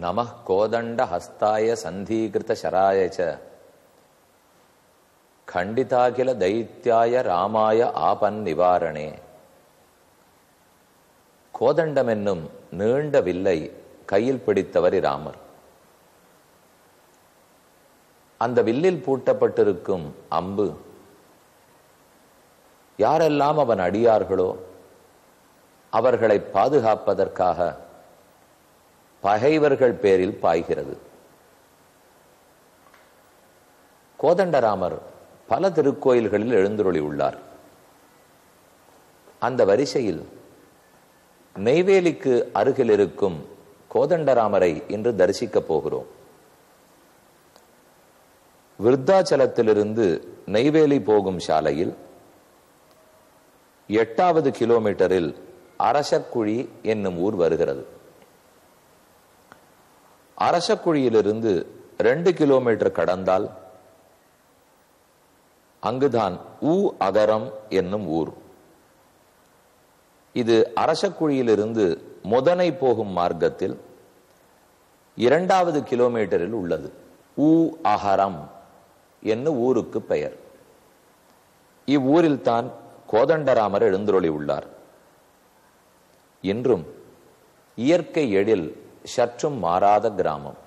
நம கோதண்ட ஹஸ்தாய சந்தீகிருத சராய ச கண்டிதாகில தைத்தியாய ராமாய ஆபன் நிவாரணே கோதண்டம் என்னும் நீண்ட வில்லை கையில் பிடித்தவர் ராமர் அந்த வில்லில் பூட்டப்பட்டிருக்கும் அம்பு யாரெல்லாம் அவன் அடியார்களோ அவர்களை பாதுகாப்பதற்காக பகைவர்கள் பேரில் பாய்கிறது கோதண்டராமர் பல திருக்கோயில்களில் எழுந்துருளி உள்ளார் அந்த வரிசையில் நெய்வேலிக்கு அருகில் இருக்கும் கோதண்டராமரை இன்று தரிசிக்கப் போகிறோம் விருத்தாச்சலத்திலிருந்து நெய்வேலி போகும் சாலையில் எட்டாவது கிலோமீட்டரில் அரசக்குழி என்னும் ஊர் வருகிறது அரசக்குழியிலிருந்து ரெண்டு கிலோமீட்டர் கடந்தால் அங்குதான் ஊ அகரம் என்னும் ஊர் இது அரசக்குழியிலிருந்து முதனை போகும் மார்க்கத்தில் இரண்டாவது கிலோமீட்டரில் உள்ளது ஊ அகரம் என்னும் ஊருக்கு பெயர் இவ்வூரில் தான் கோதண்டராமர் எழுந்துருளி உள்ளார் இன்றும் இயற்கை எழில் சற்றும் மாறாத கிராமம்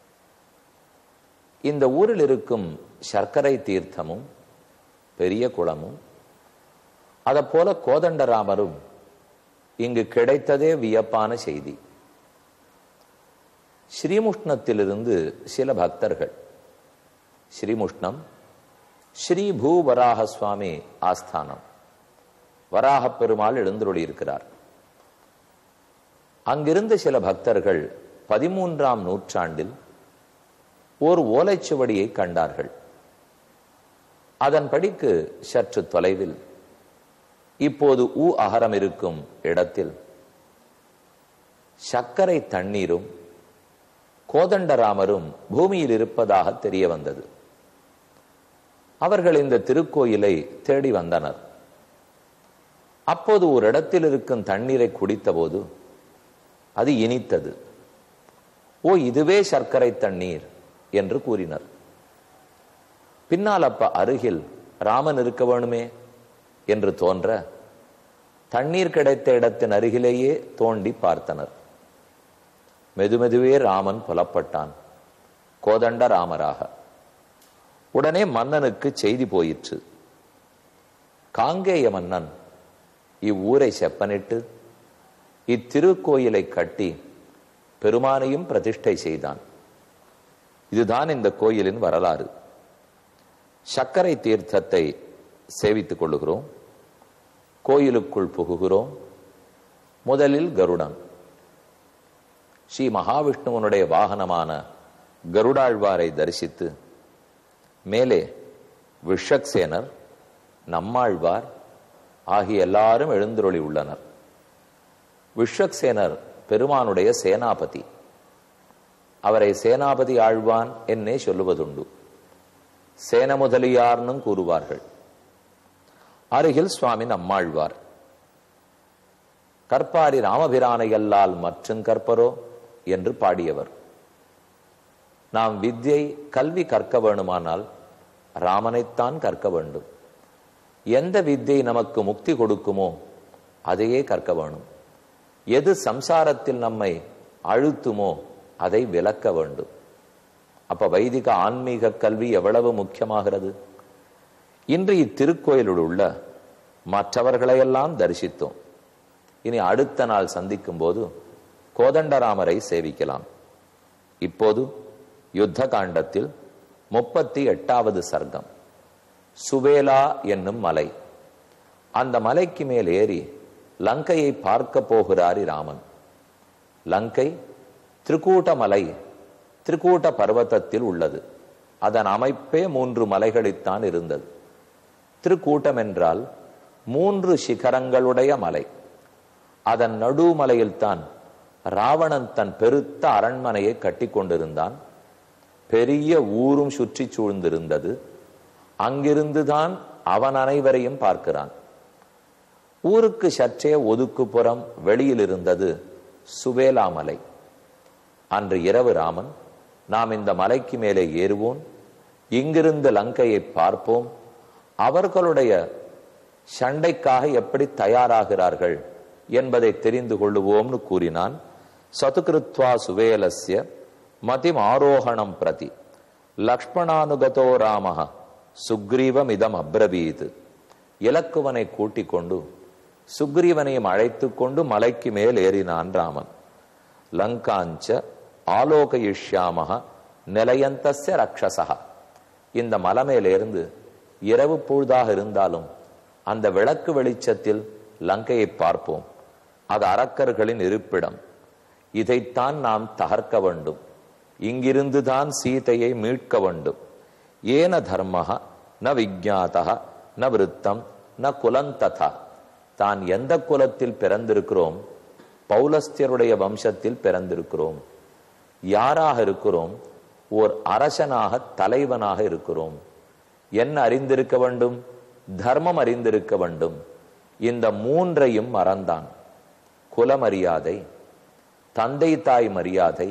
இந்த ஊரில் இருக்கும் சர்க்கரை தீர்த்தமும் பெரிய குளமும் போல கோதண்டராமரும் இங்கு கிடைத்ததே வியப்பான செய்தி ஸ்ரீமுஷ்ணத்திலிருந்து சில பக்தர்கள் ஸ்ரீமுஷ்ணம் ஸ்ரீ பூவராக சுவாமி ஆஸ்தானம் வராக பெருமாள் எழுந்துருளி இருக்கிறார் அங்கிருந்த சில பக்தர்கள் பதிமூன்றாம் நூற்றாண்டில் ஓர் ஓலைச்சுவடியை கண்டார்கள் அதன்படிக்கு சற்று தொலைவில் இப்போது ஊ அகரம் இருக்கும் இடத்தில் சர்க்கரை தண்ணீரும் கோதண்டராமரும் பூமியில் இருப்பதாக தெரிய வந்தது அவர்கள் இந்த திருக்கோயிலை தேடி வந்தனர் அப்போது ஒரு இடத்தில் இருக்கும் தண்ணீரை குடித்தபோது அது இனித்தது ஓ இதுவே சர்க்கரை தண்ணீர் என்று கூறினர் பின்னால் அப்ப அருகில் ராமன் இருக்க வேணுமே என்று தோன்ற தண்ணீர் கிடைத்த இடத்தின் அருகிலேயே தோண்டி பார்த்தனர் மெதுமெதுவே ராமன் புலப்பட்டான் கோதண்ட ராமராக உடனே மன்னனுக்கு செய்தி போயிற்று காங்கேய மன்னன் இவ்வூரை செப்பனிட்டு இத்திருக்கோயிலை கட்டி பெருமானையும் பிரதிஷ்டை செய்தான் இதுதான் இந்த கோயிலின் வரலாறு சர்க்கரை தீர்த்தத்தை சேவித்துக் கொள்ளுகிறோம் கோயிலுக்குள் புகுகிறோம் முதலில் கருடன் ஸ்ரீ மகாவிஷ்ணுவனுடைய வாகனமான கருடாழ்வாரை தரிசித்து மேலே விஷக்சேனர் நம்மாழ்வார் ஆகிய எல்லாரும் எழுந்துருளி உள்ளனர் விஷக்சேனர் பெருமானுடைய சேனாபதி அவரை சேனாபதி ஆழ்வான் என்னே சொல்லுவதுண்டு சேன முதலியார்னும் கூறுவார்கள் அருகில் சுவாமி நம்மாழ்வார் கற்பாரி ராமபிரானையல்லால் மற்றும் கற்பரோ என்று பாடியவர் நாம் வித்யை கல்வி கற்க வேணுமானால் ராமனைத்தான் கற்க வேண்டும் எந்த வித்யை நமக்கு முக்தி கொடுக்குமோ அதையே கற்க வேணும் எது சம்சாரத்தில் நம்மை அழுத்துமோ அதை விளக்க வேண்டும் அப்ப வைதிக ஆன்மீக கல்வி எவ்வளவு முக்கியமாகிறது இன்று இத்திருக்கோயிலில் உள்ள மற்றவர்களையெல்லாம் தரிசித்தோம் இனி அடுத்த நாள் சந்திக்கும் போது கோதண்டராமரை சேவிக்கலாம் இப்போது யுத்த காண்டத்தில் முப்பத்தி எட்டாவது சர்க்கம் சுவேலா என்னும் மலை அந்த மலைக்கு மேல் ஏறி லங்கையை பார்க்க போகிறார் ராமன் லங்கை திரிகூட்ட மலை திரிகூட்ட பர்வத்தத்தில் உள்ளது அதன் அமைப்பே மூன்று மலைகளித்தான் இருந்தது திருக்கூட்டம் என்றால் மூன்று சிகரங்களுடைய மலை அதன் நடுமலையில்தான் ராவணன் தன் பெருத்த அரண்மனையை கட்டி கொண்டிருந்தான் பெரிய ஊரும் சுற்றி சூழ்ந்திருந்தது அங்கிருந்துதான் அவன் அனைவரையும் பார்க்கிறான் ஊருக்கு சற்றே ஒதுக்குப்புறம் வெளியில் இருந்தது சுவேலாமலை அன்று இரவு ராமன் நாம் இந்த மலைக்கு மேலே ஏறுவோம் இங்கிருந்து லங்கையை பார்ப்போம் அவர்களுடைய சண்டைக்காக எப்படி தயாராகிறார்கள் என்பதை தெரிந்து கொள்ளுவோம்னு கூறினான் சதுகிருத்வா சுவேலஸ்ய மதிம் ஆரோகணம் பிரதி லக்ஷ்மணானுகதோ ராம சுக்ரீவமிதம் அப்ரவீத் இலக்குவனை கூட்டிக் கொண்டு சுக்ரீவனையும் அழைத்து கொண்டு மலைக்கு மேல் ஏறினான் ராமன் லங்காஞ்ச ஆலோகயிஷ்யாமக நிலையந்தஸ்ய ரக்ஷசக இந்த மலை மேலிருந்து இரவு பொழுதாக இருந்தாலும் அந்த விளக்கு வெளிச்சத்தில் லங்கையை பார்ப்போம் அது அரக்கர்களின் இருப்பிடம் இதைத்தான் நாம் தகர்க்க வேண்டும் இங்கிருந்துதான் சீதையை மீட்க வேண்டும் ஏன தர்மக ந விஜாத்தக ந விருத்தம் ந குலந்ததா தான் எந்த குலத்தில் பிறந்திருக்கிறோம் பௌலஸ்தியருடைய வம்சத்தில் பிறந்திருக்கிறோம் யாராக இருக்கிறோம் ஓர் அரசனாக தலைவனாக இருக்கிறோம் என்ன அறிந்திருக்க வேண்டும் தர்மம் அறிந்திருக்க வேண்டும் இந்த மூன்றையும் மறந்தான் குலமரியாதை தந்தை தாய் மரியாதை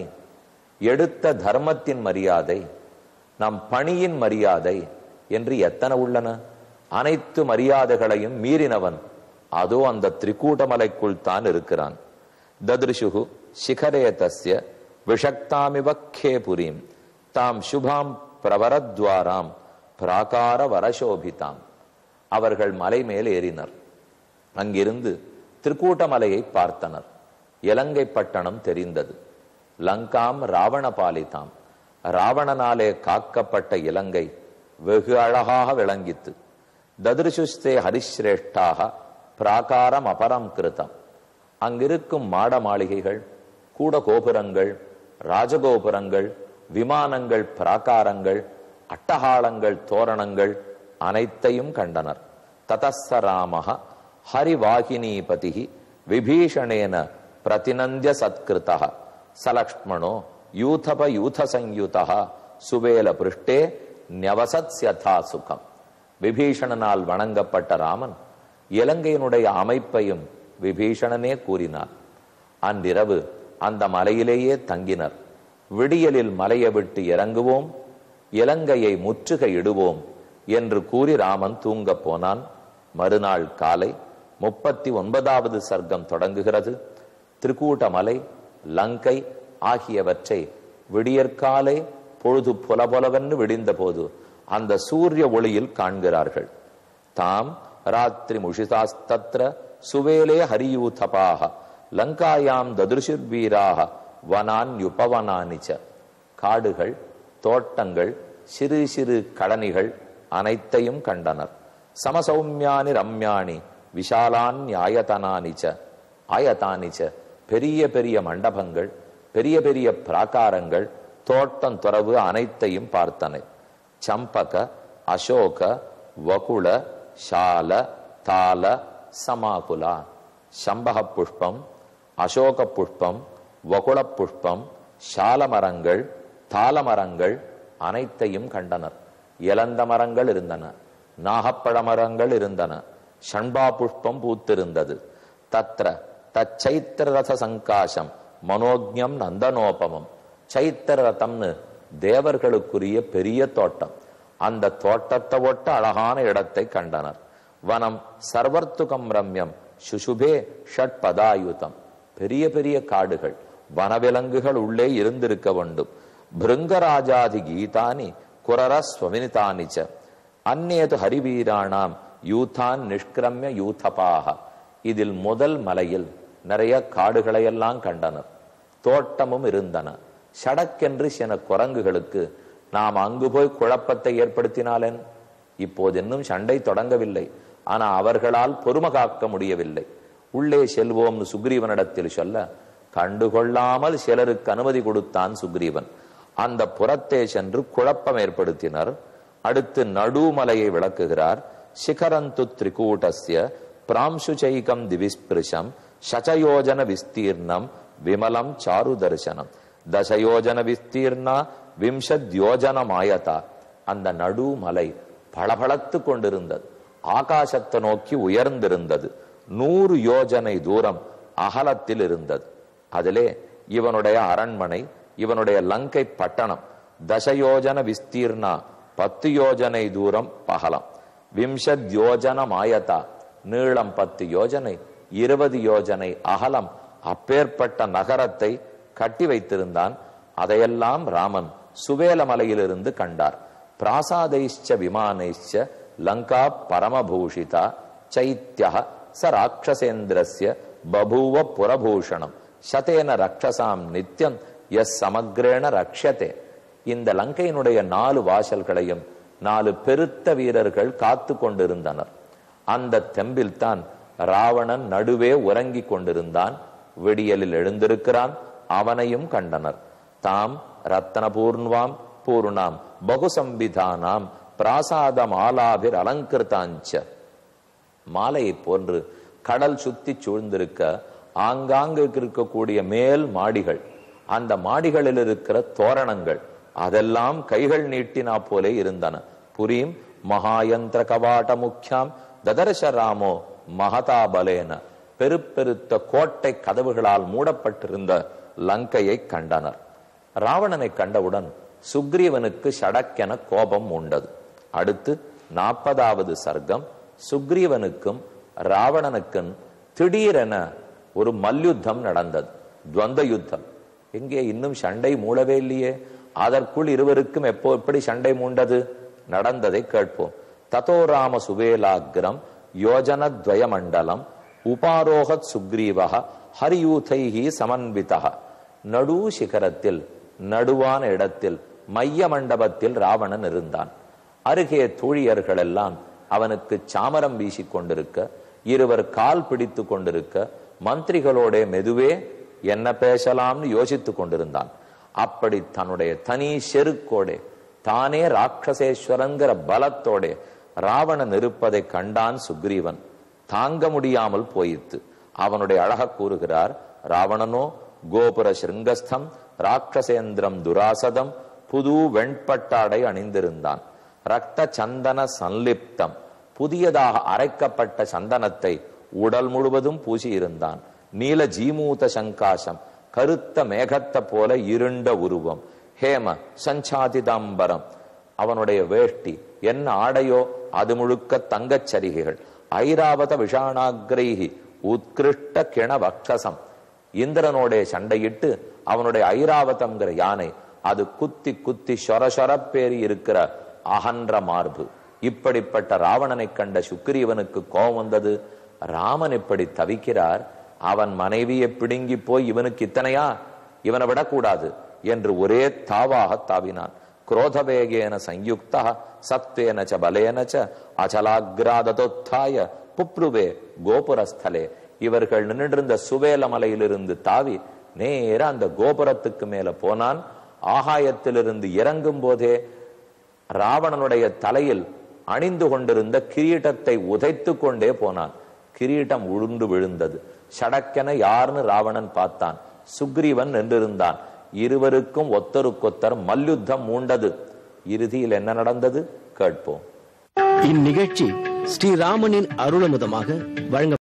எடுத்த தர்மத்தின் மரியாதை நம் பணியின் மரியாதை என்று எத்தனை உள்ளன அனைத்து மரியாதைகளையும் மீறினவன் அதோ அந்த திரிகூட்டமலைக்குள் தான் இருக்கிறான் ததிருஷுகு சிகரே தஸ்ய விஷக்தாமிவ புரீம் தாம் சுபாம் பிரவரத்வாராம் பிராகார வரசோபிதாம் அவர்கள் மலை மேல் ஏறினர் அங்கிருந்து திருக்கூட்டமலையை பார்த்தனர் இலங்கை பட்டணம் தெரிந்தது லங்காம் ராவண பாலிதாம் ராவணனாலே காக்கப்பட்ட இலங்கை வெகு அழகாக விளங்கித்து ததிருஷுஸ்தே ஹரிஸ்ரேஷ்டாக பிராகாரம் அபரம் கிருதம் அங்கிருக்கும் மாட மாளிகைகள் கூட கோபுரங்கள் ராஜகோபுரங்கள் விமானங்கள் பிராகாரங்கள் அட்டகாளங்கள் தோரணங்கள் அனைத்தையும் கண்டனர் ததஸ்ஸராமக ஹரிவாகினீபதி விபீஷணேன பிரதிநந்திய சத்கிருதா சலக்ஷ்மணோ யூதப யூத சயுதா சுவேல பிருஷ்டே ன்யவசத்யதா சுகம் விபீஷணனால் வணங்கப்பட்ட ராமன் இலங்கையினுடைய அமைப்பையும் விபீஷணனே கூறினார் அன்றிரவு அந்த மலையிலேயே தங்கினர் விடியலில் மலையை விட்டு இறங்குவோம் இலங்கையை முற்றுகையிடுவோம் என்று கூறி ராமன் தூங்கப் போனான் மறுநாள் காலை முப்பத்தி ஒன்பதாவது சர்க்கம் தொடங்குகிறது திரிகூட்டமலை லங்கை ஆகியவற்றை விடியற்காலை பொழுது புலபொலவென்று விடிந்த போது அந்த சூரிய ஒளியில் காண்கிறார்கள் தாம் ராத்திரி முஷிதாஸ்தத்ர சுவேலே ஹரியூதபாக லங்காயாம் ததுர்ஷிர்வீராக வனான்யுபவனானிச்ச காடுகள் தோட்டங்கள் சிறு சிறு கடனிகள் அனைத்தையும் கண்டனர் சமசௌமியானி ரம்யாணி விஷாலான் ஆயதனானிச்ச ஆயதானிச்ச பெரிய பெரிய மண்டபங்கள் பெரிய பெரிய பிராகாரங்கள் தோட்டம் துறவு அனைத்தையும் பார்த்தன சம்பக அசோக வகுள ஷால தால சமாகுலா சம்பக புஷ்பம் அசோக புஷ்பம் வகுள புஷ்பம் ஷால மரங்கள் தால மரங்கள் அனைத்தையும் கண்டனர் இலந்த மரங்கள் இருந்தன நாகப்பழ மரங்கள் இருந்தன ஷண்பா புஷ்பம் பூத்திருந்தது தத்ர தச்சைத்திர ரத சங்காசம் மனோஜம் நந்தனோபமம் சைத்திர ரதம்னு தேவர்களுக்குரிய பெரிய தோட்டம் அந்த தோட்டத்தை ஒட்ட அழகான இடத்தை கண்டனர் வனம் சர்வர்த்துகம் ரம்யம் சுசுபே ஷட் பதாயுதம் பெரிய பெரிய காடுகள் வனவிலங்குகள் உள்ளே இருந்திருக்க வேண்டும் பிருங்கராஜாதி கீதானி குரர ஸ்வமினிதானிச்ச அந்நேது ஹரிவீராணாம் யூதான் நிஷ்கிரமிய யூதபாக இதில் முதல் மலையில் நிறைய காடுகளையெல்லாம் கண்டனர் தோட்டமும் இருந்தன சடக்கென்று சில குரங்குகளுக்கு நாம் அங்கு போய் குழப்பத்தை ஏற்படுத்தினாலேன் இப்போது இன்னும் சண்டை தொடங்கவில்லை ஆனா அவர்களால் பொறுமை காக்க முடியவில்லை உள்ளே செல்வோம்னு சுக்ரீவனிடத்தில் சொல்ல கண்டுகொள்ளாமல் சிலருக்கு அனுமதி கொடுத்தான் சுக்ரீவன் அந்த புறத்தே சென்று குழப்பம் ஏற்படுத்தினர் அடுத்து நடுமலையை விளக்குகிறார் சிகரந்து திரிகூட்டஸ்ய பிராம்சுச்சைகம் திவிஸ்பிருஷம் சச்சயோஜன விஸ்தீர்ணம் விமலம் சாரு தரிசனம் தசயோஜன விஸ்தீர்ணா விம்சத்யோஜன மாயதா அந்த நடுமலை பளபளத்து கொண்டிருந்தது ஆகாசத்தை நோக்கி உயர்ந்திருந்தது நூறு யோஜனை தூரம் அகலத்தில் இருந்தது அதிலே இவனுடைய அரண்மனை இவனுடைய லங்கை பட்டணம் தசயோஜன விஸ்தீர்ணா பத்து யோஜனை தூரம் பகலம் விம்சத் யோஜன மாயதா நீளம் பத்து யோஜனை இருபது யோஜனை அகலம் அப்பேற்பட்ட நகரத்தை கட்டி வைத்திருந்தான் அதையெல்லாம் ராமன் சுவேலமலையிலிருந்து கண்டார் பிராசாதைச்ச விமானைச்ச லங்கா பரமபூஷிதா சைத்திய ச ராட்சசேந்திரஸ்ய பபூவ புரபூஷணம் சதேன ரக்ஷசாம் நித்யம் எஸ் சமக்ரேண ரக்ஷதே இந்த லங்கையினுடைய நாலு வாசல்களையும் நாலு பெருத்த வீரர்கள் காத்து கொண்டிருந்தனர் அந்த தெம்பில் தான் ராவணன் நடுவே உறங்கிக் கொண்டிருந்தான் விடியலில் எழுந்திருக்கிறான் அவனையும் கண்டனர் தாம் ரத்தன பூர்ணவாம் பூர்ணாம் பகுசம்பிதானாம் பிராசாத மாலாபிர் அலங்கிருத்தாஞ்ச மாலையை போன்று கடல் சுத்தி சூழ்ந்திருக்க ஆங்காங்கு இருக்கக்கூடிய மேல் மாடிகள் அந்த மாடிகளில் இருக்கிற தோரணங்கள் அதெல்லாம் கைகள் நீட்டினா போலே இருந்தன புரீம் மகாயந்திர கவாட முக்கியாம் ததர்ஷ ராமோ மகதா பலேன பெருப்பெருத்த கோட்டை கதவுகளால் மூடப்பட்டிருந்த லங்கையை கண்டனர் ராவணனை கண்டவுடன் சுக்ரீவனுக்கு ஷடக்கென கோபம் உண்டது அடுத்து நாற்பதாவது சர்க்கம் சுக்ரீவனுக்கும் ராவணனுக்கும் திடீரென ஒரு மல்யுத்தம் நடந்தது துவந்த யுத்தம் எங்கே இன்னும் சண்டை மூடவே இல்லையே அதற்குள் இருவருக்கும் எப்போ எப்படி சண்டை மூண்டது நடந்ததை கேட்போம் ததோ ராம சுவேலாகிரம் யோஜனத்வய மண்டலம் உபாரோகத் சுக்ரீவக ஹரியூதைஹி சமன்விதா நடு சிகரத்தில் நடுவான இடத்தில் மைய மண்டபத்தில் ராவணன் இருந்தான் அருகே தோழியர்கள் எல்லாம் அவனுக்கு சாமரம் வீசிக் கொண்டிருக்க இருவர் கால் பிடித்து கொண்டிருக்க மந்திரிகளோட மெதுவே என்ன பேசலாம்னு யோசித்து கொண்டிருந்தான் அப்படி தன்னுடைய தனி செருக்கோடே தானே ராட்சசேஸ்வரங்கிற பலத்தோட ராவணன் இருப்பதை கண்டான் சுக்ரீவன் தாங்க முடியாமல் போயிற்று அவனுடைய அழக கூறுகிறார் ராவணனோ கோபுர சிருங்கஸ்தம் ராட்சசேந்திரம் துராசதம் புது வெண்பட்டாடை அணிந்திருந்தான் ரத்த சந்தன சன்லிப்தம் புதியதாக அரைக்கப்பட்ட சந்தனத்தை உடல் முழுவதும் பூசியிருந்தான் நீல ஜீமூத சங்காசம் கருத்த மேகத்தை போல இருண்ட உருவம் ஹேம சஞ்சாதிதாம்பரம் அவனுடைய வேஷ்டி என்ன ஆடையோ அது முழுக்க தங்கச் சரிகைகள் ஐராவத விஷாணாகிரைஹி உத்கிருஷ்ட கிண வக்ஷசம் இந்திரனோட சண்டையிட்டு அவனுடைய ஐராவதம்ங்கிற யானை அது குத்தி குத்தி சொர சொரப்பேறி இருக்கிற அகன்ற மார்பு இப்படிப்பட்ட ராவணனை கண்ட சுக்ரீவனுக்கு கோபம் வந்தது ராமன் இப்படி தவிக்கிறார் அவன் மனைவியை பிடுங்கி போய் இவனுக்கு இத்தனையா இவனை விடக்கூடாது என்று ஒரே தாவாக தாவினான் குரோதவேகேன சயுக்தா சத்வேன ச பலேன ச அச்சலாகிராததோத்தாய புப்ருவே கோபுரஸ்தலே இவர்கள் நின்றிருந்த சுவேல மலையிலிருந்து தாவி நேர அந்த கோபுரத்துக்கு மேல போனான் ஆகாயத்திலிருந்து இறங்கும் போதே ராவணனுடைய தலையில் அணிந்து கொண்டிருந்த கிரீட்டத்தை உதைத்து கொண்டே போனான் கிரீட்டம் உளுண்டு விழுந்தது சடக்கென யாருன்னு ராவணன் பார்த்தான் சுக்ரீவன் நின்றிருந்தான் இருவருக்கும் ஒத்தருக்கொத்தர் மல்யுத்தம் மூண்டது இறுதியில் என்ன நடந்தது கேட்போம் இந்நிகழ்ச்சி ஸ்ரீராமனின் அருளமுதமாக வழங்க